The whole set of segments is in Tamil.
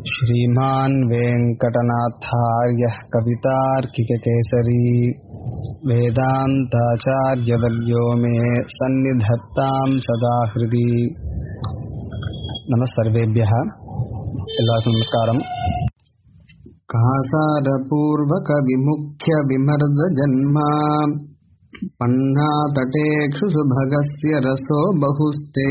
श्रीमान् वेङ्कटनाथार्यः कवितार्किककेसरी वेदान्ताचार्यवर्यो मे सन्निधत्तां सदा हृदि नमः सर्वेभ्यः எல்லாருக்கும் நமஸ்காரம் कासारपूर्वकविमुख्यविमर्दजन्मा पह्नातटेक्षु सुभगस्य रसो बहुस्ते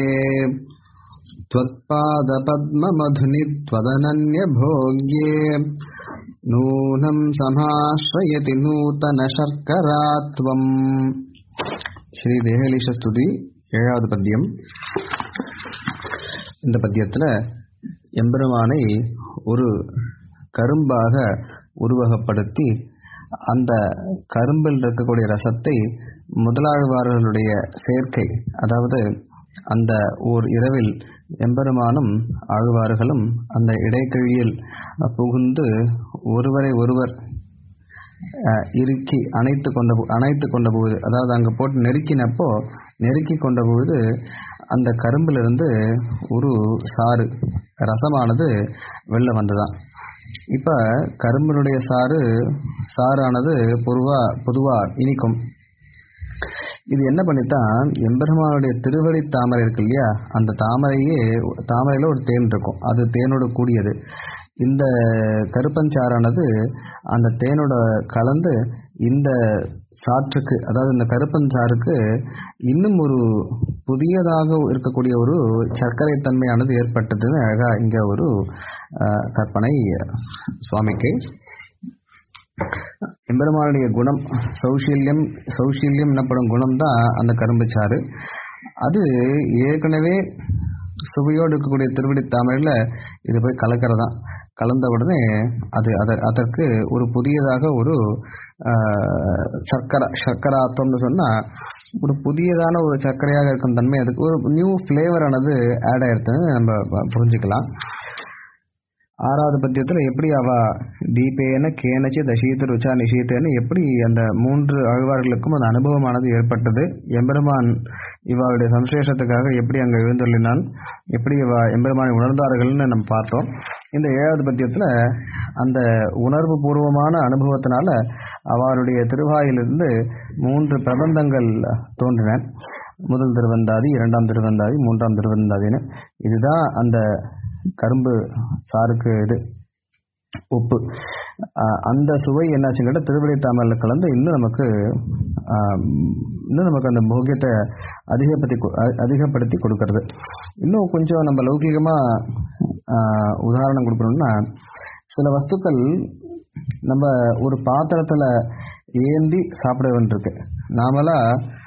त्वत्पादपद्ममधुनि त्वदनन्यभोग्ये नूनं समाश्रयति नूतनशर्करा त्वम् ஸ்ரீதேகலீஷஸ்துதி ஏழாவது பத்தியம் இந்த பத்தியத்தில் எம்பெருமானை ஒரு கரும்பாக உருவகப்படுத்தி அந்த கரும்பில் இருக்கக்கூடிய ரசத்தை முதலாழ்வார்களுடைய சேர்க்கை அதாவது அந்த ஓர் இரவில் எம்பெருமானும் ஆழ்வார்களும் அந்த இடைக்கழியில் புகுந்து ஒருவரை ஒருவர் இறுக்கி அணைத்து கொண்ட அணைத்து கொண்ட போது அதாவது அங்கே போட்டு நெருக்கினப்போ நெருக்கி கொண்ட போது அந்த கரும்பிலிருந்து ஒரு சாறு ரசமானது வெளில வந்ததான் இப்போ கரும்பினுடைய சாறு சாறானது பொதுவாக பொதுவாக இனிக்கும் இது என்ன பண்ணித்தான் எம்பெருமானுடைய திருவடி தாமரை இருக்கு இல்லையா அந்த தாமரையே தாமரையில் ஒரு தேன் இருக்கும் அது தேனோடு கூடியது இந்த கருப்பஞ்சாறானது அந்த தேனோட கலந்து இந்த சாற்றுக்கு அதாவது இந்த கருப்பஞ்சாருக்கு இன்னும் ஒரு புதியதாக இருக்கக்கூடிய ஒரு சர்க்கரை தன்மையானது ஏற்பட்டதுன்னு அழகா இங்க ஒரு கற்பனை சுவாமிக்கு எம்பெருமானுடைய குணம் சௌஷீல்யம் சௌஷீல்யம் என்னப்படும் குணம் தான் அந்த கரும்புச்சாறு அது ஏற்கனவே சுவையோடு இருக்கக்கூடிய திருவடி தாமரையில் இது போய் கலக்கிறதான் கலந்த உடனே அது அத அதற்கு ஒரு புதியதாக ஒரு சர்க்கரை சர்க்கராத்தம்னு சொன்னால் ஒரு புதியதான ஒரு சர்க்கரையாக இருக்கும் தன்மை அதுக்கு ஒரு நியூ ஃப்ளேவரானது ஆட் ஆயிருதுன்னு நம்ம புரிஞ்சுக்கலாம் ஆறாவது பத்தியத்தில் எப்படி அவ தீபேன கேனச்சி தசீத ருச்சா நிஷீத்தேன்னு எப்படி அந்த மூன்று அழ்வார்களுக்கும் அந்த அனுபவமானது ஏற்பட்டது எம்பெருமான் இவளுடைய சம்சேஷத்துக்காக எப்படி அங்கே எழுந்தள்ளினான் எப்படி இவ எம்பெருமானை உணர்ந்தார்கள்னு நம்ம பார்த்தோம் இந்த ஏழாவது பத்தியத்தில் அந்த உணர்வு பூர்வமான அனுபவத்தினால அவருடைய திருவாயிலிருந்து மூன்று பிரபந்தங்கள் தோன்றின முதல் திருவந்தாதி இரண்டாம் திருவந்தாதி மூன்றாம் திருவந்தாதின்னு இதுதான் அந்த கரும்பு சாருக்கு இது உப்பு அந்த சுவை என்னாச்சுன்னு கேட்டால் திருவடி தாமரில் கலந்து இன்னும் நமக்கு இன்னும் நமக்கு அந்த போகியத்தை அதிகப்படுத்தி அதிகப்படுத்தி கொடுக்கறது இன்னும் கொஞ்சம் நம்ம லௌகிகமாக உதாரணம் கொடுக்கணும்னா சில வஸ்துக்கள் நம்ம ஒரு பாத்திரத்தில் ஏந்தி சாப்பிட வேண்டியிருக்கு நாமளா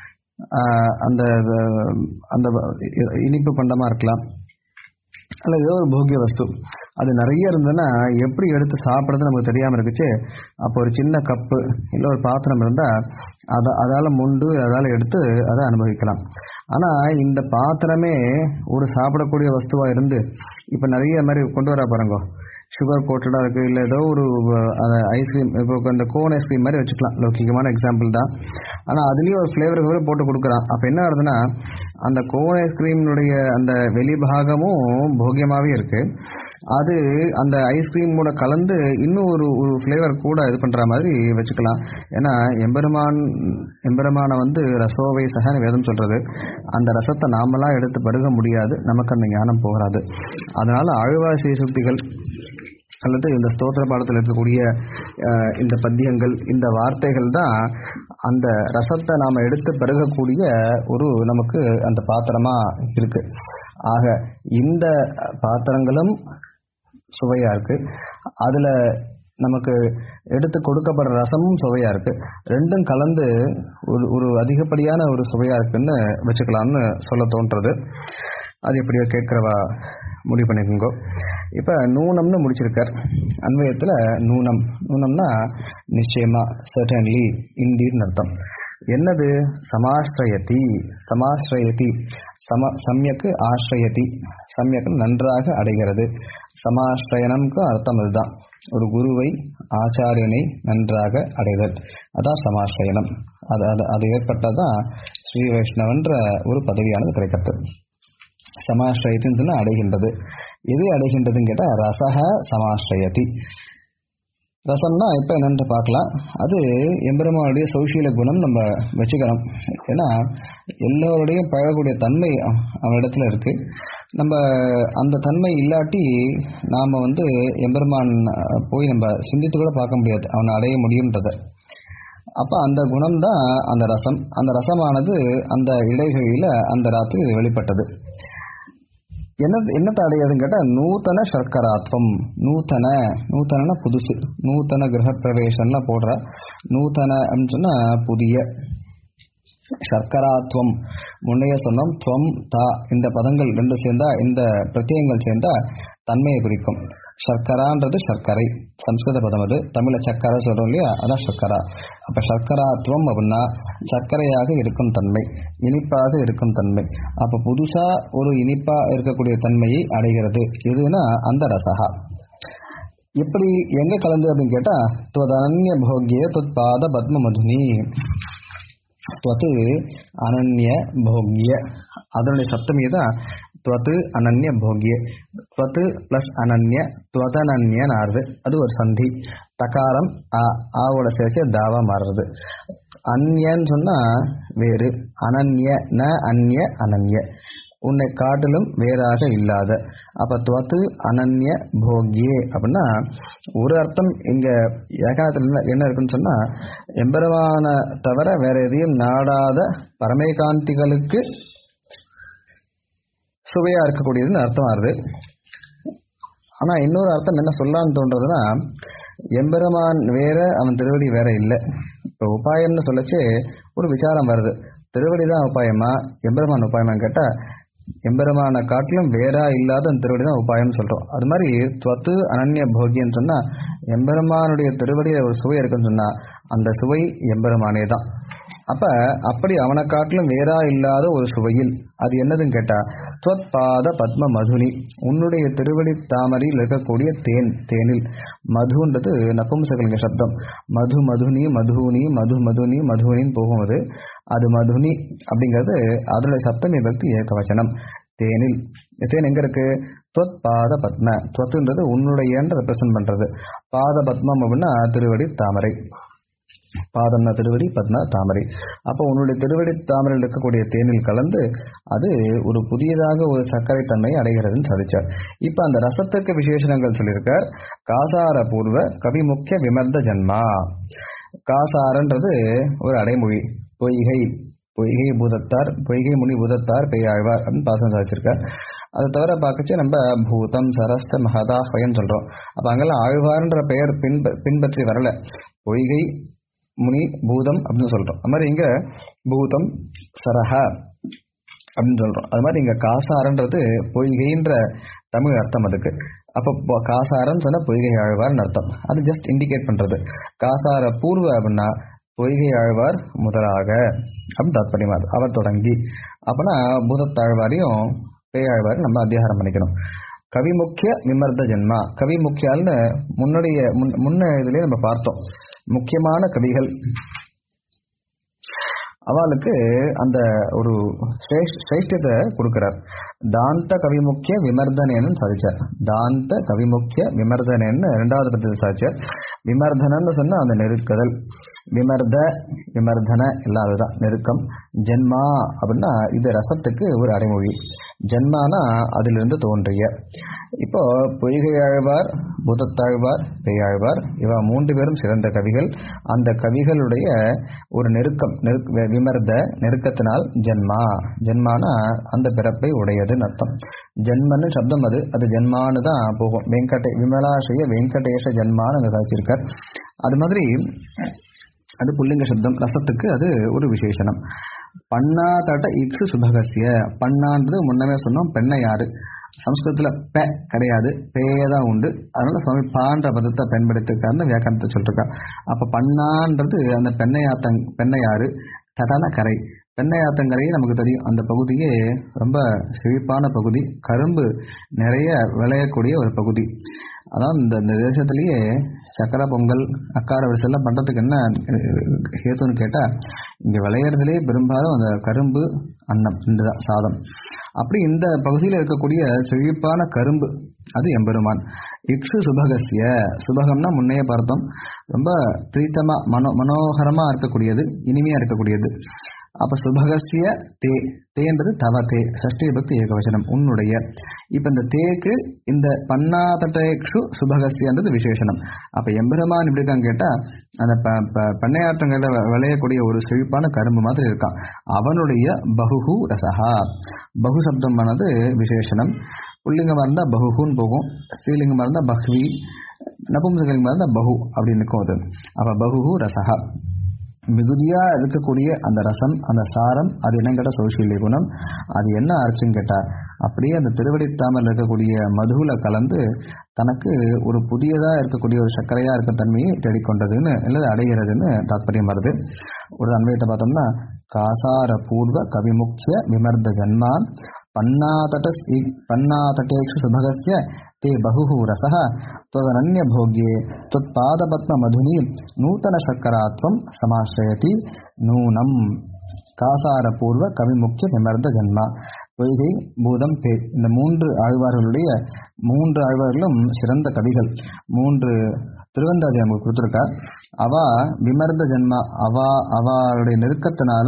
அந்த அந்த இனிப்பு பண்டமாக இருக்கலாம் அல்லது ஏதோ ஒரு போகிய வஸ்து அது நிறைய இருந்ததுன்னா எப்படி எடுத்து சாப்பிட்றது நமக்கு தெரியாமல் இருக்குச்சு அப்போ ஒரு சின்ன கப்பு இல்லை ஒரு பாத்திரம் இருந்தால் அதை அதால் முண்டு அதால் எடுத்து அதை அனுபவிக்கலாம் ஆனால் இந்த பாத்திரமே ஒரு சாப்பிடக்கூடிய வஸ்துவாக இருந்து இப்போ நிறைய மாதிரி கொண்டு வர பாருங்க சுகர் கோட்டடாக இருக்குது இல்லை ஏதோ ஒரு அந்த ஐஸ்கிரீம் இப்போ இந்த கோன் ஐஸ்கிரீம் மாதிரி வச்சுக்கலாம் லௌகிகமான எக்ஸாம்பிள் தான் ஆனால் அதுலேயும் ஒரு ஃப்ளேவர் கூட போட்டு கொடுக்குறான் அப்போ என்ன ஆகுதுன்னா அந்த கோன் ஐஸ்கிரீம்னுடைய அந்த வெளிபாகமும் போகியமாகவே இருக்குது அது அந்த ஐஸ்கிரீமோட கலந்து இன்னும் ஒரு ஒரு ஃப்ளேவர் கூட இது பண்ணுற மாதிரி வச்சுக்கலாம் ஏன்னா எம்பெருமான் எம்பெருமானை வந்து ரசோவை சகன்னு வேதம் சொல்கிறது அந்த ரசத்தை நாமெல்லாம் எடுத்து பருக முடியாது நமக்கு அந்த ஞானம் போகாது அதனால் ஆழ்வாசி சுக்திகள் அல்லது இந்த ஸ்தோத்திர பாடத்தில் இருக்கக்கூடிய இந்த பத்தியங்கள் இந்த வார்த்தைகள் தான் அந்த ரசத்தை நாம் எடுத்து பருகக்கூடிய ஒரு நமக்கு அந்த பாத்திரமா இருக்கு ஆக இந்த பாத்திரங்களும் சுவையா இருக்கு அதுல நமக்கு எடுத்து கொடுக்கப்படுற ரசமும் சுவையா இருக்கு ரெண்டும் கலந்து ஒரு ஒரு அதிகப்படியான ஒரு சுவையா இருக்குன்னு வச்சுக்கலாம்னு சொல்ல தோன்றது அது எப்படியோ கேட்கிறவா முடிவு பண்ணிக்கோங்க இப்போ நூனம்னு முடிச்சிருக்கார் அன்வயத்தில் நூனம் நூனம்னா நிச்சயமா சர்டன்லி இண்டீர்னு அர்த்தம் என்னது சமாஸ்ரயதி சமாஸ்ரயதி சம சமயக்கு ஆசிரயதி சமயக்கு நன்றாக அடைகிறது சமாஸ்ரயனம்க்கு அர்த்தம் அதுதான் ஒரு குருவை ஆச்சாரியனை நன்றாக அடைதல் அதான் சமாஸ்ரயனம் அது அது அது ஏற்பட்டதான் ஸ்ரீ வைஷ்ணவன்ற ஒரு பதவியானது கிடைக்கிறது சமாஸ்ரயத்தின்னு சொன்னா அடைகின்றது எது அடைகின்றதுன்னு கேட்டால் ரசக சமாஸ்ரயதி ரசம்னா இப்போ என்னன்னு பார்க்கலாம் அது எம்பெருமானுடைய சௌஷீல குணம் நம்ம வச்சுக்கிறோம் ஏன்னா எல்லோருடையும் பழகக்கூடிய தன்மை அவ- அவனிடத்துல இருக்கு நம்ம அந்த தன்மை இல்லாட்டி நாம் வந்து எம்பெருமான் அஹ், போய் நம்ம சிந்தித்து கூட பார்க்க முடியாது அவனை அடைய முடியுன்றதை அப்போ அந்த குணம் தான் அந்த ரசம் அந்த ரசமானது அந்த இடைகளில் அந்த ராத்திரி இது வெளிப்பட்டது என்ன என்னத்தை அடையாதுன்னு கேட்டால் நூத்தன சர்க்கராத்வம் நூத்தன நூத்தனனா புதுசு நூத்தன கிரகப்பிரவேசம்லாம் போடுற நூத்தன அப்படின்னு சொன்னால் புதிய சர்க்கராத்வம் முன்னைய சொன்னோம் துவம் தா இந்த பதங்கள் ரெண்டு சேர்ந்தா இந்த பிரத்யயங்கள் சேர்ந்தா தன்மையை குறிக்கும் சர்க்கரான்றது சர்க்கரை சம்ஸ்கிருத பதம் அது தமிழ சர்க்கரை சொல்றோம் இல்லையா அதான் சர்க்கரா அப்ப சர்க்கராத்வம் அப்படின்னா சர்க்கரையாக இருக்கும் தன்மை இனிப்பாக இருக்கும் தன்மை அப்ப புதுசா ஒரு இனிப்பா இருக்கக்கூடிய தன்மையை அடைகிறது எதுனா அந்த ரசகா எப்படி எங்க கலந்து அப்படின்னு கேட்டா துவதனன்ய போகிய துத்பாத பத்ம மதுனி துவத்து அனன்ய போகிய அதனுடைய சப்தமி தான் துவத்து அனன்ய போகிய துவத்து பிளஸ் அனன்ய துவதனன்யன்னு ஆறுது அது ஒரு சந்தி தகாரம் ஆ ஆவோட சேர்த்து தாவா மாறுறது அந்யன்னு சொன்னா வேறு அனன்ய ந அந்ய அனன்ய உன்னை காட்டிலும் வேறாக இல்லாத அப்ப துவத்து அனன்ய போகியே அப்படின்னா ஒரு அர்த்தம் இங்க ஏகாத்துல என்ன என்ன இருக்குன்னு சொன்னா எம்பெருமான தவிர வேற எதையும் நாடாத பரமேகாந்திகளுக்கு சுவையா இருக்கக்கூடியதுன்னு அர்த்தம் ஆறுது ஆனா இன்னொரு அர்த்தம் என்ன சொல்லலாம்னு தோன்றதுன்னா எம்பெருமான் வேற அவன் திருவடி வேற இல்லை இப்போ உபாயம்னு சொல்லச்சு ஒரு விசாரம் வருது திருவடி தான் உபாயமா எம்பெருமான் உபாயமான்னு கேட்டா எம்பெருமான காட்டிலும் வேறா இல்லாத அந்த திருவடி தான் உபாயம்னு சொல்றோம் அது மாதிரி துவத்து அனன்ய போகியன்னு சொன்னா எம்பெருமானுடைய திருவடியில ஒரு சுவை இருக்குன்னு சொன்னா அந்த சுவை எம்பெருமானே தான் அப்ப அப்படி அவனை காட்டிலும் வேறா இல்லாத ஒரு சுவையில் அது என்னதுன்னு கேட்டா துவத் பாத பத்ம மதுனி உன்னுடைய திருவடி தாமரையில் இருக்கக்கூடிய தேன் தேனில் மதுன்றது நபும்சகலிங்க சப்தம் மது மதுனி மதுனி மது மதுனி மதுனின்னு போகும் அது அது மதுனி அப்படிங்கிறது அதனுடைய சப்தமி பக்தி ஏகவச்சனம் தேனில் தேன் எங்க இருக்கு துவத் பாத பத்ம துவத்துன்றது உன்னுடையன்னு ரெப்ரசன்ட் பண்றது பாத பத்மம் அப்படின்னா திருவடி தாமரை பாதம்னா திருவடி பத்ம தாமரை அப்போ உன்னுடைய திருவடி தாமரையில் இருக்கக்கூடிய தேனில் கலந்து அது ஒரு புதியதாக ஒரு சர்க்கரை தன்மை அடைகிறதுன்னு சாதிச்சார் இப்போ அந்த ரசத்துக்கு விசேஷணங்கள் சொல்லியிருக்கார் காசார பூர்வ கவிமுக்கிய விமர்ந்த ஜன்மா காசாரன்றது ஒரு அடைமொழி பொய்கை பொய்கை பூதத்தார் பொய்கை முனி பூதத்தார் பெய்யாழ்வார் அப்படின்னு பாசம் சாதிச்சிருக்கார் அதை தவிர பார்க்கச்சு நம்ம பூதம் சரஸ்த மகதா பயன் சொல்றோம் அப்ப அங்கெல்லாம் ஆழ்வார்ன்ற பெயர் பின்ப பின்பற்றி வரல பொய்கை முனி பூதம் அப்படின்னு சொல்றோம் அது மாதிரி இங்க பூதம் சரஹ அப்படின்னு சொல்றோம் அது மாதிரி இங்க காசாரன்றது பொய்கைன்ற தமிழ் அர்த்தம் அதுக்கு அப்போ பொ- காசாரன்னு சொன்னா பொய்கை ஆழ்வார்னு அர்த்தம் அது ஜஸ்ட் இண்டிகேட் பண்றது காசார பூர்வ அப்படின்னா பொய்கை ஆழ்வார் முதலாக அப்படின்னு தாத்பரியமா அது. அவர் தொடங்கி அப்பனா பூதத்தாழ்வாரையும் பேயாழ்வாரையும் நம்ம அத்தியாகாரம் பண்ணிக்கணும் கவிமுக்கிய விமர்த ஜென்மா கவிமுக்கியால்னு முன்னுடைய முன் முன்ன இதுலயே நம்ம பார்த்தோம் முக்கியமான கவிகள் அவளுக்கு அந்த ஒரு சிரேஷ்- சிரேஷ்டத்தை கொடுக்கிறார் தாந்த கவிமுக்கிய விமர்தனேன்னு சாதிச்சார் தாந்த கவிமுக்கிய விமர்தனேன்னு ரெண்டாவது பத்தி சாதிச்சார் விமர்தனன்னு சொன்னா அந்த நெருக்குதல் விமர்த விமர்தன எல்லாம் அதுதான் நெருக்கம் ஜென்மா அப்படின்னா இது ரசத்துக்கு ஒரு அடைமொழி ஜென்மானா அதிலிருந்து தோன்றிய இப்போ பொய்கையாழ்வார் பூதத்தாழ்வார் பெய்யாழ்வார் இவ மூன்று பேரும் சிறந்த கவிகள் அந்த கவிகளுடைய ஒரு நெருக்கம் நெருக் வி- விமர்த நெருக்கத்தினால் ஜென்மா ஜென்மானா அந்த பிறப்பை உடையதுன்னு அர்த்தம் ஜென்மன்னு சப்தம் அது அது ஜென்மான்னு தான் போகும் வெங்கடே விமலாசய வெங்கடேஷ ஜென்மான்னு அங்கே சாதிச்சிருக்கார் அது மாதிரி அது புல்லிங்க சப்தம் ரசத்துக்கு அது ஒரு விசேஷனம் பண்ணா தட்ட இக்ஷு சுபகசிய பண்ணான்றது முன்னமே சொன்னோம் பெண்ணை யாரு சம்ஸ்கிருதத்துல பெ கிடையாது பேயே தான் உண்டு அதனால சுவாமி பான்ற பதத்தை பயன்படுத்திருக்காருன்னு வியாக்கரணத்தை சொல்லிருக்கார் அப்ப பண்ணான்றது அந்த பெண்ணையாத்தங் பெண்ணையாறு தடான கரை பெண்ணையாத்தங்கரை நமக்கு தெரியும் அந்த பகுதியே ரொம்ப செழிப்பான பகுதி கரும்பு நிறைய விளையக்கூடிய ஒரு பகுதி அதான் இந்த இந்த தேசத்திலேயே சக்கரை பொங்கல் அக்கார வரிசைலாம் பண்ணுறதுக்கு என்ன ஹேத்துன்னு கேட்டால் இங்கே விளையிறதுலே பெரும்பாலும் அந்த கரும்பு அன்னம் இந்த தான் சாதம் அப்படி இந்த பகுதியில் இருக்கக்கூடிய செழிப்பான கரும்பு அது எம்பெருமான் இக்ஷு சுபகசிய சுபகம்னா முன்னைய பார்த்தோம் ரொம்ப பிரீத்தமா மனோ மனோகரமா இருக்கக்கூடியது இனிமையா இருக்கக்கூடியது அப்ப சுபகசிய தே தேன்றது தவ தே சஷ்டி பக்தி ஏகவசனம் உன்னுடைய இப்ப இந்த தேக்கு இந்த பன்னாதட்டேக்ஷு சுபகசியன்றது விசேஷனம் அப்ப எம்பெருமான் இப்படி இருக்கான்னு கேட்டா அந்த ப- ப- பண்ணையாற்றங்கள்ல வ- விளையக்கூடிய ஒரு செழிப்பான கரும்பு மாதிரி இருக்கான் அவனுடைய பகுஹு ரசஹா பகு சப்தமானது விசேஷனம் புல்லிங்கமா இருந்தா பகுஹுன்னு போகும் ஸ்ரீலிங்கமா இருந்தா பஹ்வி நபும்சகலிங்கமா இருந்தா பகு அப்படின்னு இருக்கும் அது அப்ப பகுஹு ரசஹா மிகுதியா இருக்கக்கூடிய அந்த ரசம் அந்த சாரம் அது என்னன்னு கேட்டா சௌஷீல்ய குணம் அது என்ன ஆச்சுன்னு கேட்டா அப்படியே அந்த திருவடித்தாமல் இருக்கக்கூடிய மதுவுல கலந்து தனக்கு ஒரு புதியதா இருக்கக்கூடிய ஒரு சர்க்கரையா இருக்க தன்மையை தேடிக்கொண்டதுன்னு அல்லது அடைகிறதுன்னு தாத்பரியம் வருது ஒரு அன்வயத்தை பார்த்தோம்னா காசார பூர்வ கவிமுக்கிய விமர்த ஜன்மா பன்னாதட பன்னாதட்டேஷு சுபகஸ்ய ते बहुः रसः त्वदनन्यभोग्ये त्वत्पादपद्ममधुनि नूतनशर्करात्वं समाश्रयति नूनम् காசாரபூர்வ கவிமுக்கிய நிமர்ந்த ஜன்மா பொய்கை பூதம் பே இந்த மூன்று ஆழ்வார்களுடைய மூன்று ஆழ்வார்களும் சிறந்த கவிகள் மூன்று திருவந்தாதி நமக்கு கொடுத்துருக்கா அவா விமர்ந்த ஜன்மா அவா அவளுடைய நெருக்கத்தினால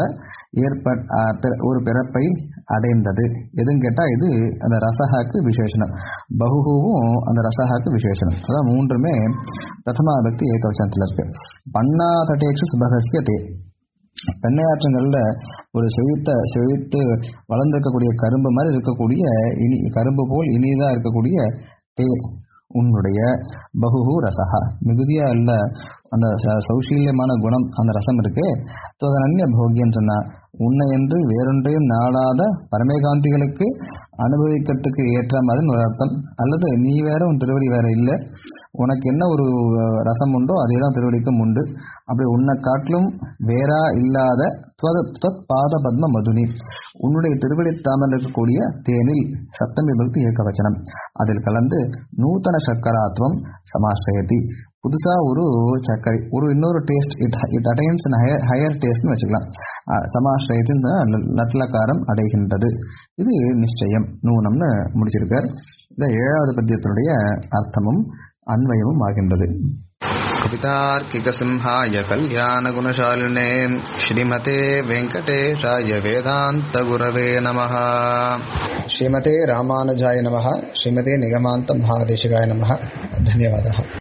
ஏற்பட்ட ஒரு பிறப்பை அடைந்தது எதுன்னு கேட்டா இது அந்த ரசஹாக்கு விசேஷனம் பகுவும் அந்த ரசஹாக்கு விசேஷனம் அதான் மூன்றுமே பிரதமா பக்தி ஏகவச்சனத்தில் இருக்கு பண்ணா தட்டேக்ஷு சுபகசிய தே பெண்ணையாற்றங்கள்ல ஒரு செழித்த செழித்து வளர்ந்திருக்கக்கூடிய கரும்பு மாதிரி இருக்கக்கூடிய இனி கரும்பு போல் இனிதா இருக்கக்கூடிய தே உன்னுடைய பகுஹு ரசஹா மிகுதியா இல்ல அந்த ச- சௌஷீல்யமான குணம் அந்த ரசம் இருக்கு அந்நிய போகியம் சொன்னா உன்னை என்று வேறொன்றையும் நாடாத பரமேகாந்திகளுக்கு அனுபவிக்கிறதுக்கு ஏற்ற மாதிரி ஒரு அர்த்தம் அல்லது நீ வேற உன் திருவடி வேற இல்லை உனக்கு என்ன ஒரு அஹ், ரசம் உண்டோ அதே தான் திருவடிக்கும் உண்டு அப்படி உன்னை காட்டிலும் வேறா இல்லாத துவத- துவத் பாத பத்ம மதுனி உன்னுடைய திருவடி தாமல் இருக்கக்கூடிய தேனில் சப்தமி பக்தி ஏக வச்சனம் அதில் கலந்து நூத்தன சர்க்கராத்வம் சமாஸ்ரயதி புதுசா ஒரு சர்க்கரை ஒரு இன்னொரு taste it it attains higher higher டேஸ்ட்னு வச்சுக்கலாம் அஹ், சமாஸ்ரயத்தின் நட்லக்காரம் அடைகின்றது இது நிச்சயம் நூனம்னு முடிச்சிருக்கார் இந்த ஏழாவது பத்தியத்தினுடைய அர்த்தமும் அன்வயமும் ஆகின்றது कवितार्किकसिंहाय कल्याणगुणशालिने श्रीमते वेङ्कटेशाय वेदान्तगुरवे नमः ಶ್ರೀಮತೆ ರಾಮಾನುಜಾಯ ನಮಃ ಶ್ರೀಮತೆ ನಿಗಮಾಂತ ಮಹಾದೇಶಿಗಾಯ ನಮಃ ಧನ್ಯವಾದः